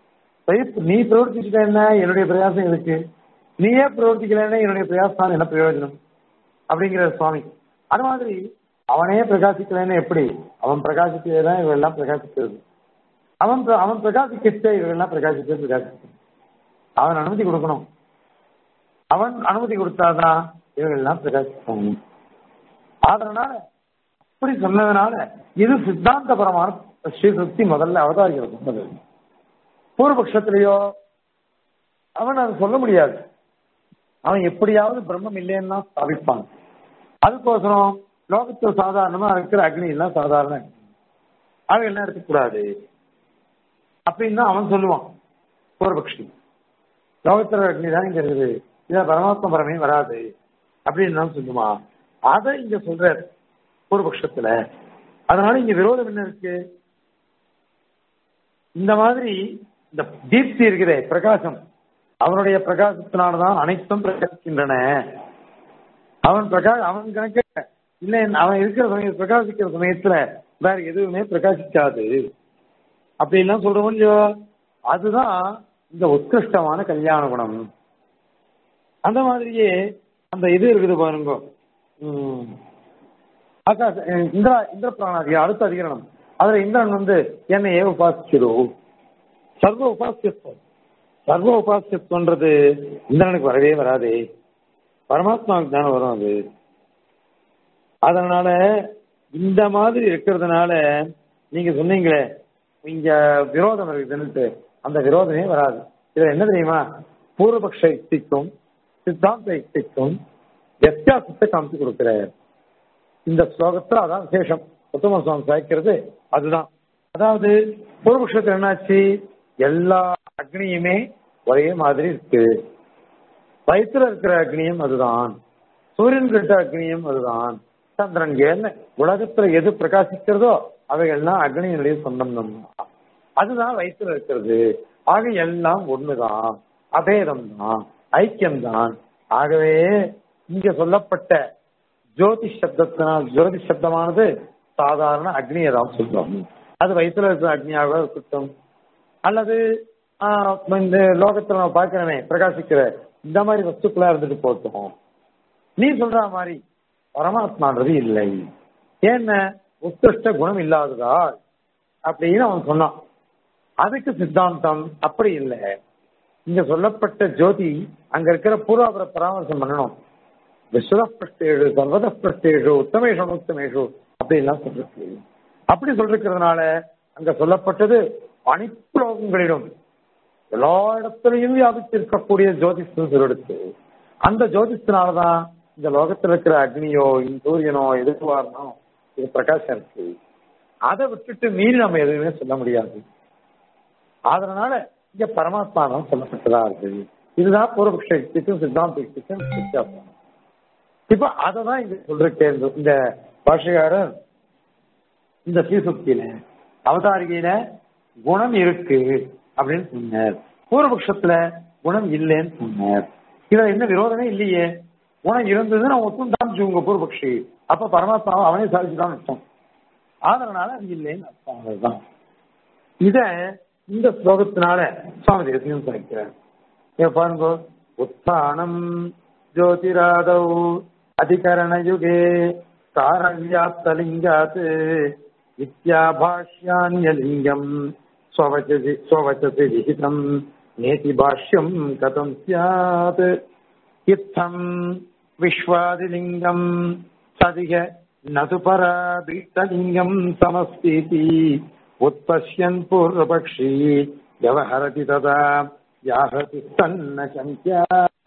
பிரய- நீ பிரவர்த்திச்சுட்ட என்ன என்னுடைய பிரயாசம் இருக்கு நீயே பிரவர்த்திக்கலன்னா என்னுடைய பிரயாசம் என்ன பிரயோஜனம் அப்படிங்கிற சுவாமி அது மாதிரி அவனே பிரகாசிக்கலைன்னா எப்படி அவன் பிரகாசிக்கவே தான் இவங்க எல்லாம் பிரகாசிக்கிறது அவன் பிர- அவன் பிரகாசிக்கிட்டே இவங்க எல்லாம் பிரகாசிக்க பிரகாசிக்க அவன் அனுமதி கொடுக்கணும் அவன் அனுமதி கொடுத்தாதான் இவங்க எல்லாம் பிரகாசிப்பாங்க அதனால அப்படி சொன்னதுனால இது சித்தாந்தபரமான ஸ்ரீசுக்தி முதல்ல அவதாரிகள் சொன்னது பூர்வபக்ஷத்திலேயோ அவன் அதை சொல்ல முடியாது அவன் எப்படியாவது பிரம்மம் இல்லைன்னு தான் ஸ்தாபிப்பான் அதுக்கோசரம் லோகத்துல சாதாரணமா இருக்கிற அக்னி எல்லாம் சாதாரண அக்னி. அவை எல்லாம் எடுக்கக்கூடாது அப்படின்னு தான் அவன் சொல்லுவான் பூர்வபக்ஷி லோகத்துல அக்னி தான் இங்க இருக்குது இத பரமாத்மா பரமே வராது அப்படின்னு தான் சொல்லுவான் அதை இங்க சொல்ற பூர்வபக்ஷத்துல அதனால இங்க விரோதம் என்ன இருக்கு இந்த மாதிரி இந்த தீப்தி இருக்குதே பிரகாசம் அவனுடைய பிரகாசத்தினாலதான் அனைத்தும் பிரகாசிக்கின்றன அவன் பிரகா அவன் கணக்க இல்ல அவன் இருக்கிற சமயம் பிரகாசிக்கிற சமயத்துல வேற எதுவுமே பிரகாசிக்காது அப்படின்லாம் சொல்றோம் இல்லையோ அதுதான் இந்த உத்கிருஷ்டமான கல்யாண குணம் அந்த மாதிரியே அந்த இது இருக்குது பாருங்க உம், ஆகாஷ இந்திரா இந்திர பிராணாதி அடுத்த அதிகரணம் அதுல இந்திரன் வந்து என்னையே உபாசிச்சிரு சர்வ உபாசியத்துவம் சர்வ உபாசியத்துவன்றது இந்திரனுக்கு வரவே வராதே பரமாத்மாவுக்கு தானே வரும் அது அதனால இந்த மாதிரி இருக்கிறதுனால நீங்க சொன்னீங்களே இங்க விரோதம் இருக்குதுன்னுட்டு அந்த விரோதமே வராது இதுல என்ன தெரியுமா பூர்வபக்ஷ யுக்திக்கும் சித்தாந்த யுக்திக்கும் வித்தியாசத்தை காமிச்சு கொடுக்கிறார் இந்த ஸ்லோகத்துல அதான் விசேஷம் உத்தம சுவாமி சாய்க்கிறது அதுதான் அதாவது பூர்வபக்ஷத்துல என்னாச்சு எல்லா அக்னியுமே ஒரே மாதிரி இருக்கு வயிற்றுல இருக்கிற அக்னியும் அதுதான் சூரியன் கிட்ட அக்னியும் அதுதான் சந்திரன் ஏன்னு உலகத்துல எது பிரகாசிக்கிறதோ அவைகள்லாம் அக்னியினுடைய சொந்தம் தான் அதுதான் வயிற்றுல இருக்கிறது ஆக எல்லாம் ஒண்ணுதான் அபேதம் தான் ஐக்கியம் தான் ஆகவே இங்க சொல்லப்பட்ட ஜோதி சப்தத்தினால் ஜோதி சப்தமானது சாதாரண அக்னியை தான் சொல்றோம் அது வயிற்றுல இருக்கிற அக்னியாக இருக்கட்டும் அல்லது ஆஹ், இந்த லோகத்துல நம்ம பார்க்கிறோமே பிரகாசிக்கிற இந்த மாதிரி வஸ்துக்களா இருந்துட்டு போட்டோம் நீ சொல்ற மாதிரி பரமாத்மான்றது இல்லை ஏன்ன உத்கிருஷ்ட குணம் இல்லாததால் அப்படின்னு அவன் சொன்னான் அதுக்கு சித்தாந்தம் அப்படி இல்லை இங்க சொல்லப்பட்ட ஜோதி அங்க இருக்கிற பூர்வாபர பராமர்சம் பண்ணணும் விஸ்வத பிரஷ்டேஷு சர்வத பிரஷ்டேஷு உத்தமேஷு அனுத்தமேஷு அப்படின்லாம் சொல்லிருக்கு அப்படி சொல்லிருக்கிறதுனால அங்க சொல்லப்பட்டது அனைத்து லோகங்களிலும் எல்லா இடத்துலையும் வியாபித்திருக்கக்கூடிய ஜோதிஷம் சொல்லெடுத்து அந்த ஜோதிஷத்தினாலதான் இந்த லோகத்துல இருக்கிற அக்னியோ இந்த சூரியனோ எதுவா இருந்தாலும் இது பிரகாசம் இருக்கு அதை விட்டுட்டு மீறி நம்ம எதுவுமே சொல்ல முடியாது அதனால இங்க பரமாத்மா தான் சொல்லப்பட்டதா இருக்கு இதுதான் பூர்வபக்ஷ யுக்திக்கும் சித்தாந்த யுக்திக்கும் வித்தியாசம் இப்ப அதை தான் இங்க சொல்றேன் இந்த பாஷகாரர் இந்த ஸ்ரீசுக்தியில அவதாரிகையில குணம் இருக்கு அப்படின்னு சொன்னார் பூர்வபக்ஷத்துல குணம் இல்லைன்னு சொன்னார் இதுல என்ன விரோதமே இல்லையே குணம் இருந்ததுன்னு அவன் ஒத்தும் காமிச்சு உங்க பூர்வபக்ஷி அப்ப பரமாத்மாவை அவனே சாதிச்சுதான் அர்த்தம் அதனால அது இல்லைன்னு அர்த்தம் அதுதான் இத இந்த ஸ்லோகத்தினால சுவாமி தேசியம் சாதிக்கிறார் இங்க பாருங்க உத்தானம் ஜோதிராதௌ அதிகரணயுகே காரவியாப்தலிங்காத் வித்யாபாஷ்யான்யலிங்கம் ஸ்வவச்சசி ஸ்வவச்சசி விஹிதம் நேதி பாஷ்யம் கதம் ஸ்யாத் இத்தம் விஸ்வாதிலிங்கம் சதிக நது பராபீட்டலிங்கம் சமஸ்தீதி உத்பஷ்யன் பூர்வபக்ஷி விவஹரதி ததா யாகதி தன்ன சங்கியா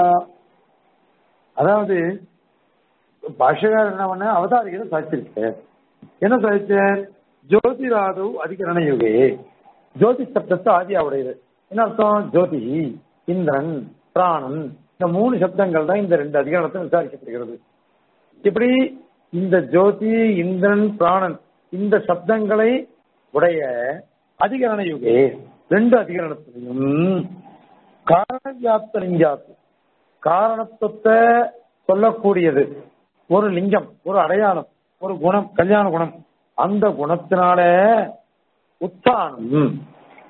அதாவது பாஷகாரர் என்ன பண்ண அவதாரிகளை சாதிச்சிருக்கார் என்ன சாதிச்சார் ஜோதிராது அதிகரண யுகே ஜோதி சப்தத்தை ஆதியாவுடையது என்ன அர்த்தம் ஜோதி இந்திரன் பிராணன் இந்த மூணு சப்தங்கள் தான் இந்த ரெண்டு அதிகாரத்தை விசாரிக்கப்படுகிறது இப்படி இந்த ஜோதி இந்திரன் பிராணன் இந்த சப்தங்களை உடைய அதிகரண யுகே ரெண்டு அதிகரணத்திலையும் காரணவியாப்த லிங்காத்து காரணத்துவத்தை சொல்லக்கூடியது ஒரு லிங்கம் ஒரு அடையாளம் ஒரு குணம் கல்யாண குணம் அந்த குணத்தினால உத்தானம்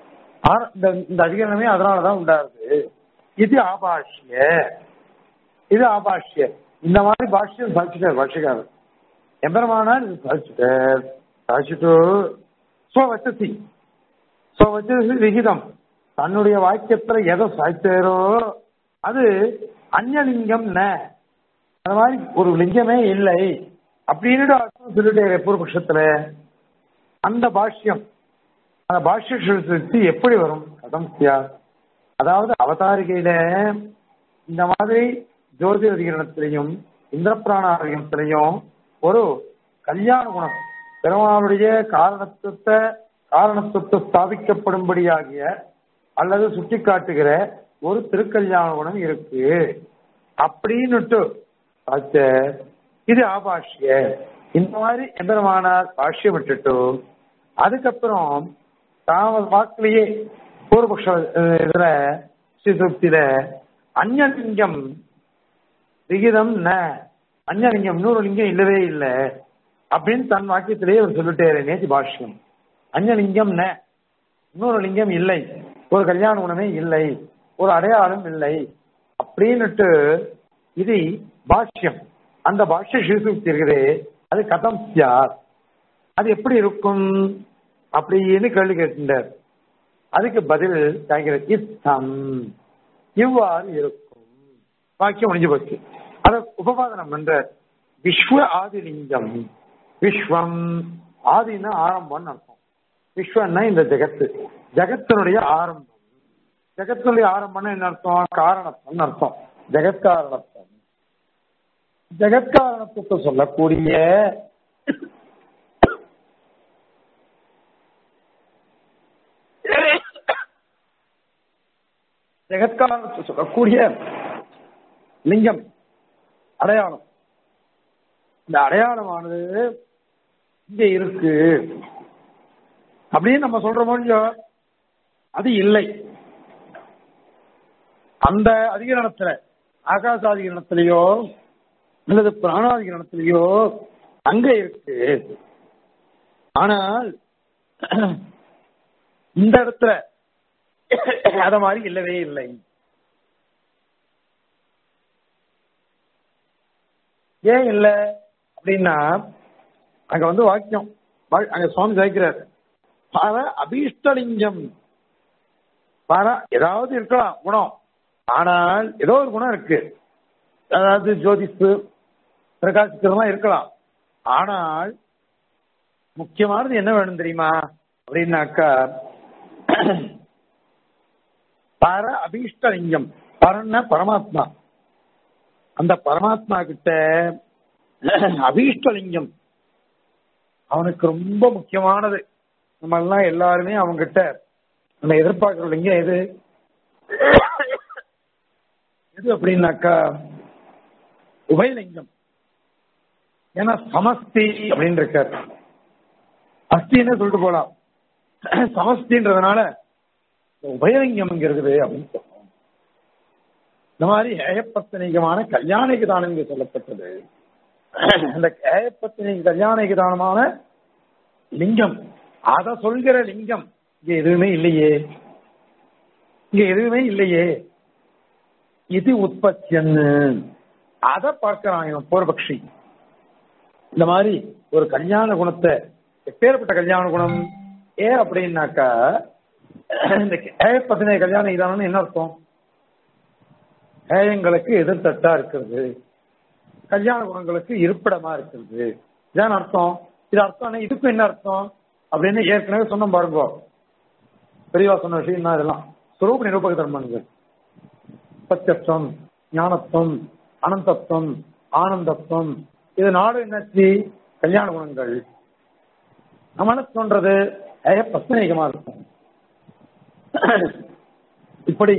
ஆர- இந்த இந்த அதிகரணமே அதனாலதான் உண்டாருது இது ஆபாஷ்ய இது ஆபாஷ்ய இந்த மாதிரி பாஷ்யம் சாதிச்சுட்டார் பாஷ்யக்காரர் எம்பெருமானார் இது சாதிச்சுட்டார் சாதிச்சுட்டு ஸ்வவச்சசி ஸ்வவச்சசி விகிதம் தன்னுடைய வாக்கியத்துல எதை சாய்த்தாரோ அது அந்நியலிங்கம் ந அந்த மாதிரி ஒரு லிங்கமே இல்லை அப்படின்னு அர்த்தம் சொல்லிட்டே பூர்வபக்ஷத்துல அந்த பாஷ்யம் அந்த பாஷ்ய சுத்தி எப்படி வரும் கதம் சியா அதாவது அவதாரிகையில இந்த மாதிரி ஜோதிரதிகரணத்திலையும் இந்திரபிராணாதிகரணத்திலையும் ஒரு கல்யாண குணம் பெருமாளுடைய காரணத்துவத்தை காரணத்துவத்தை ஸ்தாபிக்கப்படும்படியாகிய அல்லது சுட்டிக்காட்டுகிற ஒரு திருக்கல்யாண குணம் இருக்கு அப்படின்னுட்டு ஆச்ச, இது ஆபாஷ்ய இந்த மாதிரி எம்பெருமானார் பாஷ்யம் விட்டுட்டு அதுக்கப்புறம் தாம வாக்குலயே பூர்வபக்ஷ அஹ், இதுல ஸ்ரீசுக்தியில அந்நியலிங்கம் விகிதம் ந அந்நியலிங்கம் இன்னொரு லிங்கம் இல்லவே இல்லை அப்படின்னு தன் வாக்கியத்திலேயே அவர் சொல்லிட்டாரு நேத்தி பாஷ்யம் அந்நியலிங்கம் ந இன்னொரு லிங்கம் இல்லை ஒரு கல்யாண குணமே இல்லை ஒரு அடையாளம் இல்லை அப்படின்னுட்டு இது பாஷ்யம் அந்த பாஷ்ய ஸ்ரீசுக்தி இருக்குது அது கதம் சியார் அது எப்படி இருக்கும் அப்படின்னு கேள்வி கேட்டார் அதுக்கு பதில் கேட்கிறது இத்தம் இவ்வாறு இருக்கும் வாக்கியம் முடிஞ்சு போச்சு அத உபபாதனம் பண்ற விஸ்வ ஆதிலிங்கம் விஸ்வம் ஆதினா ஆரம்பம்னு அர்த்தம் விஸ்வன்னா இந்த ஜெகத்து ஜெகத்தினுடைய ஆரம்பம் ஜெகத்தினுடைய ஆரம்பம்னா என்ன அர்த்தம் காரணத்துவம்னு அர்த்தம் ஜெகத்காரணத்துவம் ஜெகத்காரணத்துவத்தை சொல்லக்கூடிய ஜெகத்காரணத்தை சொல்லக்கூடிய லிங்கம் அடையாளம் இந்த அடையாளமானது இங்க இருக்கு அப்படின்னு நம்ம சொல்றோமோ இல்லையோ அது இல்லை அந்த அதிகரணத்துல ஆகாசாதிகரணத்திலேயோ அல்லது பிராணாதிகரணத்திலேயோ அங்க இருக்கு ஆனால் இந்த இடத்துல அத மாதிரி இல்லவே இல்லை ஏன் இல்ல அப்படின்னா அங்க வந்து வாக்கியம் வா- அங்க சுவாமி சாய்க்கிறார் பர அபீஷ்டலிங்கம் பர ஏதாவது இருக்கலாம் குணம் ஆனால் ஏதோ ஒரு குணம் இருக்கு அதாவது ஜோதிஷு பிரகாசிக்கிறதெல்லாம் இருக்கலாம் ஆனால் முக்கியமானது என்ன வேணும் தெரியுமா அப்படின்னாக்கா பர அபீஷ்டலிங்கம் பரன்னா பரமாத்மா அந்த பரமாத்மா கிட்ட அபீஷ்டலிங்கம் அவனுக்கு ரொம்ப முக்கியமானது நம்ம எல்லாம் எல்லாருமே அவங்கிட்ட நம்ம எதிர்பார்க்கிற லிங்கம் எது எது அப்படின்னாக்கா உபயலிங்கம் ஏன்னா சமஸ்தி அப்படின்னு இருக்கார் அஸ்தின்னு சொல்லிட்டு போலாம் சமஸ்தின்றதுனால உபயலிங்கம் இங்க இருக்குது அப்படின்னு சொல்றோம் இந்த மாதிரி ஏயப்பத்தனிகமான கல்யாணிக்கு தானம் இங்க சொல்லப்பட்டது அந்த ஏயப்பத்தனிக்கு கல்யாணிக்கு தானமான லிங்கம் அத சொல்கிற லிங்கம் இங்க எதுவுமே இல்லையே இங்க எதுவுமே இல்லையே இது உற்பத்தியன்னு அத பார்க்கிறான் இவன் பூர்வபக்ஷி இந்த மாதிரி ஒரு கல்யாண குணத்தை எப்பேற்பட்ட கல்யாண குணம் ஏ அப்படின்னாக்கா இந்த ஏயப்பத்தின கல்யாண இதானு என்ன அர்த்தம் ஏயங்களுக்கு எதிர்த்தட்டா இருக்கிறது கல்யாண குணங்களுக்கு இருப்பிடமா இருக்கிறது இதான் அர்த்தம் இது அர்த்தம் என்ன? இதுக்கும் என்ன அர்த்தம் அப்படின்னு ஏற்கனவே சொன்னோம் பாருங்க பெரியவா சொன்ன விஷயம் தான் இதெல்லாம் சுரூப நிரூபக தர்மங்கள் சத்தியத்துவம் ஞானத்துவம் அனந்தத்துவம் ஆனந்தத்துவம் இது நாடு என்னாச்சு கல்யாண குணங்கள் அமனத்துவன்றது பஸ்தனீகமா இருக்கும் இப்படி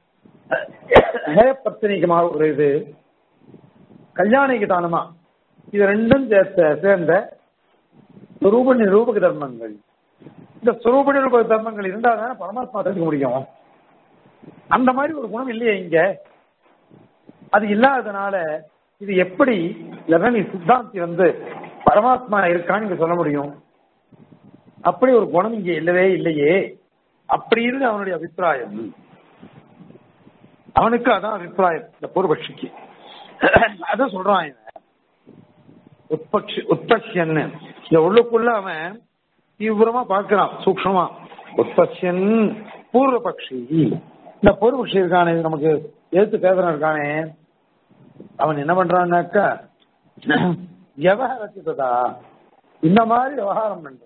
பஸ்தனீகமாக ஒரு இது கல்யாணிக்கு தானமா இது ரெண்டும் சேர்த்த சேர்ந்த சுரூப நிரூபக தர்மங்கள் இந்த சுரூப நிரூபக தர்மங்கள் இருந்தா தானே பரமாத்மா தெரிஞ்சுக்க முடியும் அந்த மாதிரி ஒரு குணம் இல்லையே இங்க அது இல்லாததுனால இது எப்படி இல்லைன்னா நீ சித்தாந்தி வந்து பரமாத்மா இருக்கான்னு இங்க சொல்ல முடியும் அப்படி ஒரு குணம் இங்க இல்லவே இல்லையே அப்படின்னு அவனுடைய அபிப்பிராயம் அவனுக்கு அதான் அபிப்பிராயம் இந்த பூர்வபக்ஷிக்கு அதான் சொல்றான் இவன் உட்பக்ஷி உட்பக்ஷன்னு இந்த உள்ளுக்குள்ள அவன் தீவிரமா பார்க்கிறான் சூக்ஷமா உட்பக்ஷன் பூர்வபக்ஷி இந்த பூர்வபக்ஷி இருக்கானே இது நமக்கு எழுத்து பேசுறன் இருக்கானே அவன் என்ன பண்றான்னாக்கா விவகாரத்ததா இந்த மாதிரி விவகாரம் பண்றான்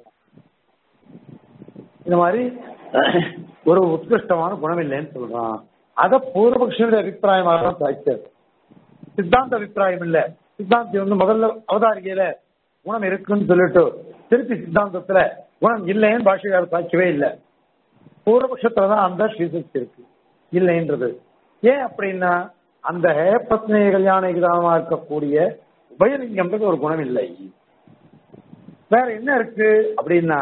இந்த மாதிரி ஒரு உத்கிருஷ்டமான குணம் இல்லைன்னு சொல்றான் அத பூர்வபக்ஷனுடைய அபிப்பிராயமாக தான் சாய்ச்சார் சித்தாந்த அபிப்பிராயம் இல்ல சித்தாந்தி வந்து முதல்ல அவதாரிகையில குணம் இருக்குன்னு சொல்லிட்டு திருப்பி சித்தாந்தத்துல குணம் இல்லைன்னு பாஷையார் சாய்க்கவே இல்லை பூர்வபக்ஷத்துல தான் அந்த ஸ்ரீசக்தி இருக்கு இல்லைன்றது ஏன் அப்படின்னா அந்த ஹேபத்னே கல்யாண விதமா இருக்கக்கூடிய உபயலிங்கம்ன்றது ஒரு குணம் இல்லை வேற என்ன இருக்கு அப்படின்னா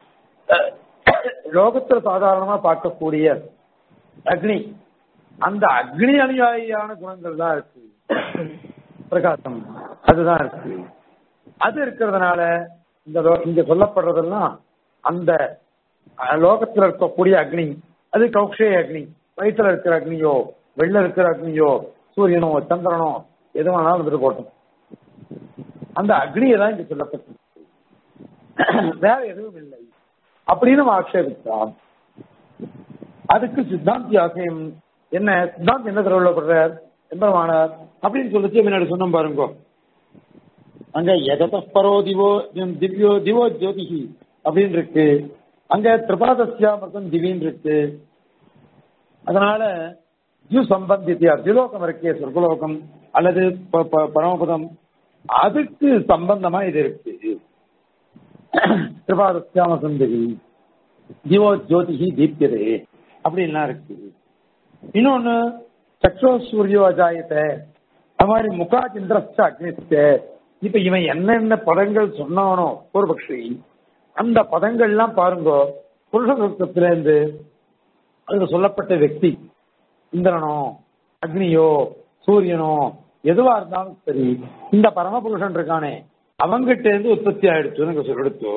லோகத்துல சாதாரணமா பார்க்கக்கூடிய அக்னி அந்த அக்னி அனுயாயியான குணங்கள் தான் இருக்கு பிரகாசம் அதுதான் இருக்கு அது இருக்கிறதுனால இந்த லோ- இங்க சொல்லப்படுறதெல்லாம் அந்த அஹ், லோகத்துல இருக்கக்கூடிய அக்னி அது கௌக்ஷே அக்னி வயிற்றுல இருக்கிற அக்னியோ வெள்ள இருக்கிற அக்னியோ சூரியனோ சந்திரனோ எது வேணாலும் வந்துட்டு போட்டோம் அந்த அக்னியை தான் இங்க சொல்லப்பட்டிருக்கு வேற எதுவும் இல்லை அப்படின்னு நம்ம ஆட்சேபித்தான் அதுக்கு சித்தாந்தி ஆசையம் என்ன சித்தாந்தி என்ன திருவிழப்படுறார் எம்பெருமானார் அப்படின்னு சொல்லிச்சு முன்னாடி சொன்னோம் பாருங்க அங்க எதத பரோ திவோ திவ்யோ திவோ ஜோதிஹி அப்படின்னு இருக்கு அங்க திரிபாதஸ்யா மற்றும் திவின்னு இருக்கு அதனால ஜு சம்பந்தித்தியா திலோகம் இருக்கே சொர்க்கலோகம் அல்லது ப- ப- பரமபதம் அதுக்கு சம்பந்தமா இது இருக்கு திரிபாதஸ்யாம சந்ததி திவோ ஜோதிஹி தீப்யதே அப்படின்லாம் இருக்கு இன்னொன்னு சக்ஷோ சூரியோ அஜாயத்தை அது மாதிரி முகாச்சிந்திரஸ்ட அக்னிஸ்ட இப்ப இவன் என்னென்ன பதங்கள் சொன்னானோ பூர்வபக்ஷி அந்த பதங்கள்லாம் பாருங்க புருஷ சுத்தத்துல இருந்து அதுல சொல்லப்பட்ட వ్యక్తి இந்திரனோ அக்னியோ சூரியனோ எதுவா இருந்தாலும் சரி இந்த பரமபுருஷன் இருக்கானே அவங்கிட்ட இருந்து உற்பத்தி ஆயிடுச்சுன்னு சொல்லிடுத்து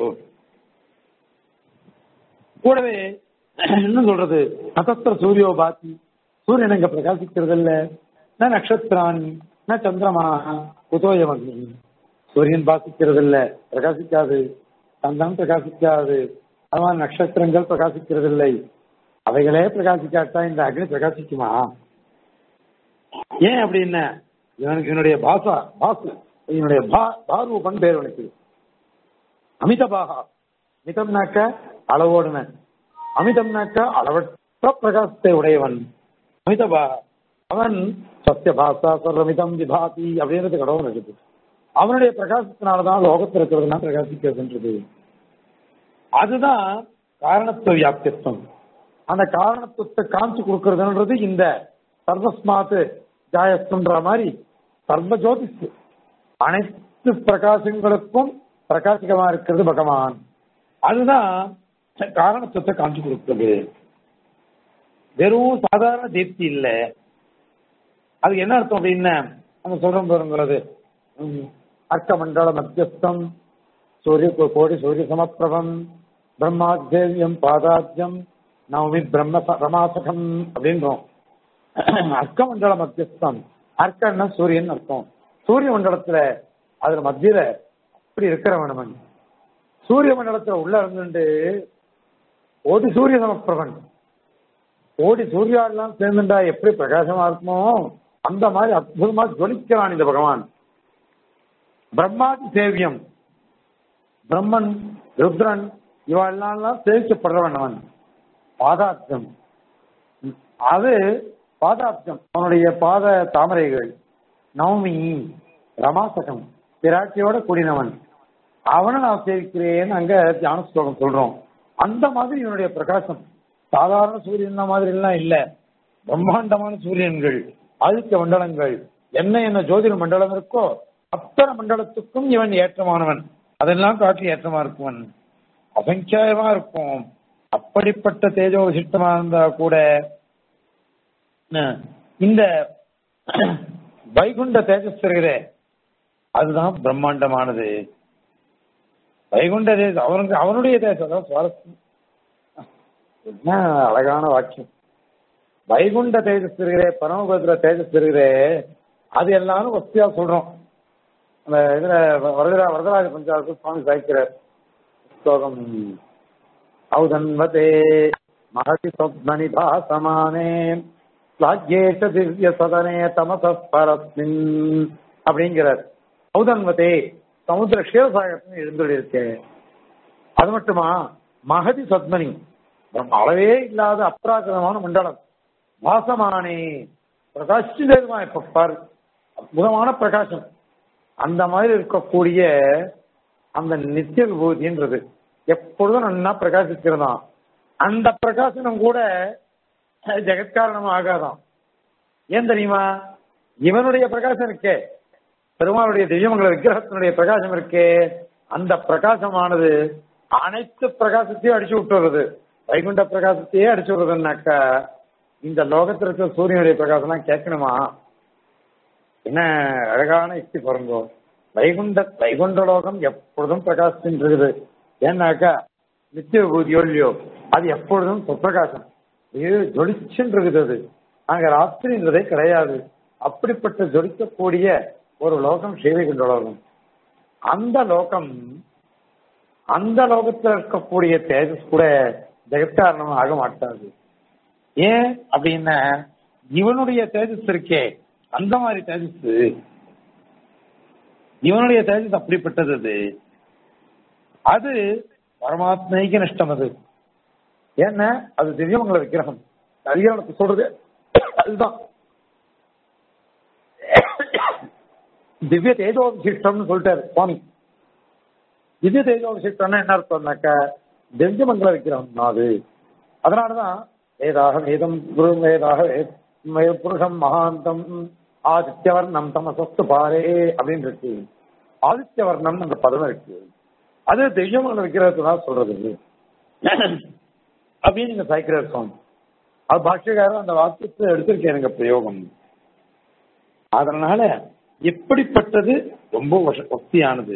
கூடவே என்ன சொல்றது நட்சத்திர சூரியோ பாத்தி சூரியன் இங்க பிரகாசிக்கிறது இல்ல ந நட்சத்திராணி ந சந்திரமா குதோயம் அக்னி சூரியன் பாசிக்கிறது இல்ல பிரகாசிக்காது சந்திரன் பிரகாசிக்காது அது மாதிரி நட்சத்திரங்கள் பிரகாசிக்கிறது இல்லை அவைகளே பிரகாசிக்காட்டா இந்த அக்னி பிரகாசிக்குமா ஏன் அப்படின்னா இவனுக்கு என்னுடைய பாசா பாசு என்னுடைய பா பாரூபன் பேர் உனக்கு அமிதபாகா மிதம்னாக்க அளவோடுவன் அமிதம்னாக்க அளவற்ற பிரகாசத்தை உடையவன் அமிதபாகா அவன் சத்திய பாசா சர்வமிதம் விபாதி அப்படின்றது கடவுள் இருக்குது அவனுடைய பிரகாசத்தினாலதான் லோகத்தில் இருக்கிறதுனா பிரகாசிக்கிறதுன்றது அதுதான் காரணத்துவ வியாப்தித்வம் அந்த காரணத்துவத்தை காமிச்சு கொடுக்கறதுன்றது இந்த சர்வஸ்மாத்து ஜாயஸ்துன்ற மாதிரி சர்வ ஜோதிஷ் அனைத்து பிரகாசங்களுக்கும் பிரகாசிகமா இருக்கிறது பகவான் அதுதான் காரணத்துவத்தை காமிச்சு கொடுக்கிறது வெறும் சாதாரண தீப்தி இல்ல அது என்ன அர்த்தம் அப்படின்னா நம்ம சொல்றோம் பாருங்கிறது அர்க்க மண்டல மத்தியஸ்தம் சூரிய கோடி சூரிய சமப்பிரபம் பிரம்மாத்தேவியம் பாதாத்தியம் நவமி பிரம்ம ரமாசகம் அப்படின்றோம் அர்க்க மண்டல மத்தியஸ்தம் அர்க்கன்னா சூரியன் அர்த்தம் சூரிய மண்டலத்துல அதுல மத்தியில அப்படி இருக்கிறவன் சூரிய மண்டலத்துல உள்ள இருந்துட்டு ஓடி சூரிய சமப்பிரபன் கோடி சூர்யாலாம் சேர்ந்துட்டா எப்படி பிரகாசமா இருக்குமோ அந்த மாதிரி அற்புதமா ஜொலிக்கிறான் இந்த பகவான் பிரம்மாதி சேவியம் பிரம்மன் ருத்ரன் இவெல்லாம் சேவிக்கப்படுறவன் அவன் பாதார்த்தம் அது பாதார்த்தம் அவனுடைய பாத தாமரைகள் நவமி ரமாசகம் பிராட்டியோட கூடினவன் அவனை நான் சேவிக்கிறேன்னு அங்க தியான ஸ்லோகம் சொல்றோம் அந்த மாதிரி இவனுடைய பிரகாசம் சாதாரண சூரியன் மாதிரி எல்லாம் இல்ல பிரம்மாண்டமான சூரியன்கள் ஆதித்ய மண்டலங்கள் என்ன என்ன ஜோதிட மண்டலம் இருக்கோ அத்தனை மண்டலத்துக்கும் இவன் ஏற்றமானவன் அதெல்லாம் காட்டி ஏற்றமா இருக்குவன் அசங்கியாயமா இருக்கும் அப்படிப்பட்ட தேஜோ விசிஷ்டமா இருந்தா கூட இந்த வைகுண்ட தேஜஸ் இருக்கிறே அதுதான் பிரம்மாண்டமானது வைகுண்ட தேஜஸ் அவனுக்கு அவனுடைய தேஜஸ் அதான் சுவாரஸ்யம் என்ன அழகான வாக்கியம் வைகுண்ட தேஜஸ் இருக்கிறே பரமபுரத்துல தேஜஸ் இருக்கிறே அது எல்லாரும் வசதியா சொல்றோம் அந்த இதுல வரதரா வரதராஜ பஞ்சாயத்து சுவாமி சாய்க்கிறார் ஸ்லோகம் ஔதன்வதே மகதி சொப்னி பாசமானே ஸ்லாக்யேஷ திவ்ய சதனே தமச பரஸ்மின் அப்படிங்கிறார் ஔதன்வதே சமுத்திர க்ஷீரசாகரத்தில் எழுந்துள்ளிருக்கு அது மட்டுமா மகதி சத்மனி அளவே இல்லாத அப்ராக்கிரமான மண்டலம் வாசமானே பிரகாசிச்சுமா இப்ப பாரு அற்புதமான பிரகாசம் அந்த மாதிரி இருக்கக்கூடிய அந்த நித்திய விபூதின்றது எப்பொழுதும் நன்னா பிரகாசிக்கிறதாம் அந்த பிரகாசனம் கூட ஜெகத்காரணம் ஆகாதாம் ஏன் தெரியுமா இவனுடைய பிரகாசம் இருக்கே பெருமாளுடைய திவ்யமங்கல விக்கிரகத்தினுடைய பிரகாசம் இருக்கே அந்த பிரகாசமானது அனைத்து பிரகாசத்தையும் அடிச்சு விட்டுறது வைகுண்ட பிரகாசத்தையே அடிச்சு விடுறதுனாக்கா இந்த லோகத்தில் இருக்கிற சூரியனுடைய பிரகாசம்லாம் கேட்கணுமா என்ன அழகான யுக்தி பாருங்க வைகுண்ட வைகுண்ட லோகம் எப்பொழுதும் பிரகாசிச்சுட்டு இருக்குது ஏன்னாக்கா நித்திய விபூதியோ இல்லையோ அது எப்பொழுதும் சொப்பிரகாசம் இது ஜொலிச்சுன்னு இருக்குது அது அங்க ராத்திரின்றதே கிடையாது அப்படிப்பட்ட ஜொலிக்கக்கூடிய ஒரு லோகம் ஸ்ரீவைகுண்ட லோகம் அந்த லோகம் அந்த லோகத்தில் இருக்கக்கூடிய தேஜஸ் கூட ஜெகத்காரணம் ஆக மாட்டாது ஏன் அப்படின்னா இவனுடைய தேஜஸ் இருக்கே அந்த மாதிரி தேஜஸ் இவனுடைய தேஜஸ் அப்படிப்பட்டது அது அது பரமாத்மைக்கு நஷ்டம் அது ஏன்னா அது திவ்யமங்கல விக்கிரகம் அதிகாரத்தை சொல்றது அதுதான் திவ்ய தேஜோபிஷிஷ்டம்னு சொல்லிட்டாரு சுவாமி திவ்ய தேஜோபிஷிஷ்டம்னா என்ன அர்த்தம்னாக்கா திவ்யமங்கல விக்கிரகம் தான் அது அதனாலதான் வேதாக வேதம் குரு வேதாக வே- புருஷம் மகாந்தம் ஆதித்யவர்ணம் தமசஸ்து பாரே அப்படின்னு இருக்கு ஆதித்யவர்ணம் அந்த பதம் இருக்கு அது தெய்வமங்கல விக்கிரகத்தை தான் சொல்றது அப்படின்னு நீங்க சாய்க்கிறார் சுவாமி அது பாஷ்யக்காரர் அந்த வாக்கியத்தை எடுத்திருக்கேன் எனக்கு பிரயோகம் அதனால எப்படிப்பட்டது ரொம்ப வச- வசதியானது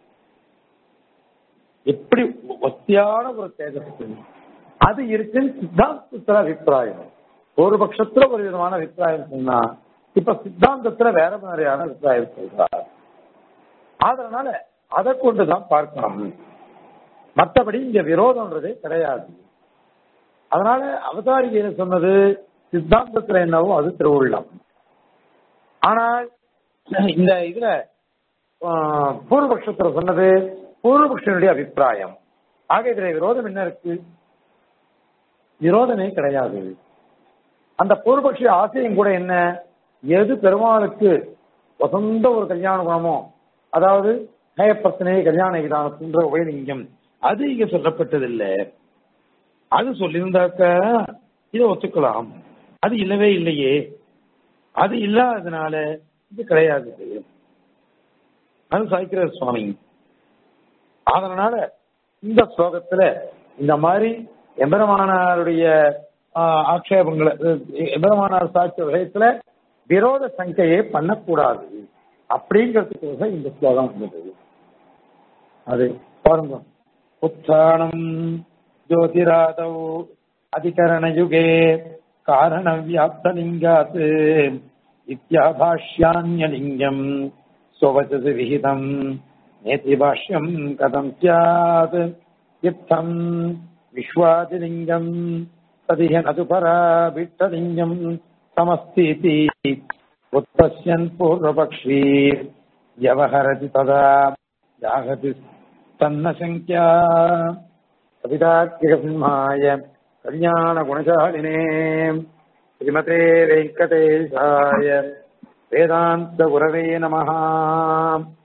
எப்படி வசதியான ஒரு தேஜஸ் அது இருக்குன்னு சித்தாந்தத்துல அபிப்பிராயம் ஒரு பட்சத்துல ஒரு விதமான அபிப்பிராயம் சொன்னா இப்ப சித்தாந்தத்துல வேற மாதிரியான அபிப்பிராயம் சொல்றார் அதனால அதை கொண்டுதான் பார்க்கணும் மற்றபடி இங்க விரோதம்ன்றதே கிடையாது அதனால அவதாரிகையில சொன்னது சித்தாந்தத்துல என்னவோ அது திருவுள்ளம் ஆனால் இந்த இதுல ஆஹ், பூர்வபக்ஷத்துல சொன்னது பூர்வபக்ஷனுடைய அபிப்பிராயம் ஆக இதுல விரோதம் என்ன இருக்கு விரோதமே கிடையாது அந்த பூர்வபக்ஷ ஆசையும் கூட என்ன எது பெருமாளுக்கு வசந்த ஒரு கல்யாண குணமோ அதாவது ஹயப்பர்த்தனை கல்யாண விதானத்துன்ற உபயலிங்கம் அது இங்க சொல்லப்பட்டதில்லை அது சொல்லியிருந்தாக்க இதை ஒத்துக்கலாம் அது இல்லவே இல்லையே அது இல்லாததுனால இது கிடையாது அது சாய்க்கிறார் சுவாமி அதனால இந்த ஸ்லோகத்துல இந்த மாதிரி எம்பெருமானாருடைய ஆஹ், ஆக்ஷேபங்களை அஹ், எம்பெருமானார் சாட்சிய விஷயத்துல விரோத சங்கையே பண்ணக்கூடாது அப்படிங்கிறதுக்கு இந்த ஸ்லோகம் வந்தது அது பாருங்க உத்தானம் ஜோதிராதௌ அதிகரணயுகே காரணவியாப்தலிங்காத் இத்தியாபாஷ்யான்யலிங்கம் स्ववचसि विहितम् नेति भाष्यम् कथम् स्यात् इत्थम् विश्वादिलिङ्गम् तदिह न तु परा विट्टलिङ्गम् समस्तीति उत्पश्यन् पूर्वपक्षी व्यवहरति तदा जागति तन्न शङ्क्या कवितार्किकसिंहाय कल्याणगुणशालिने श्रीमते वेङ्कटेशाय वेदान्तगुरवे नमः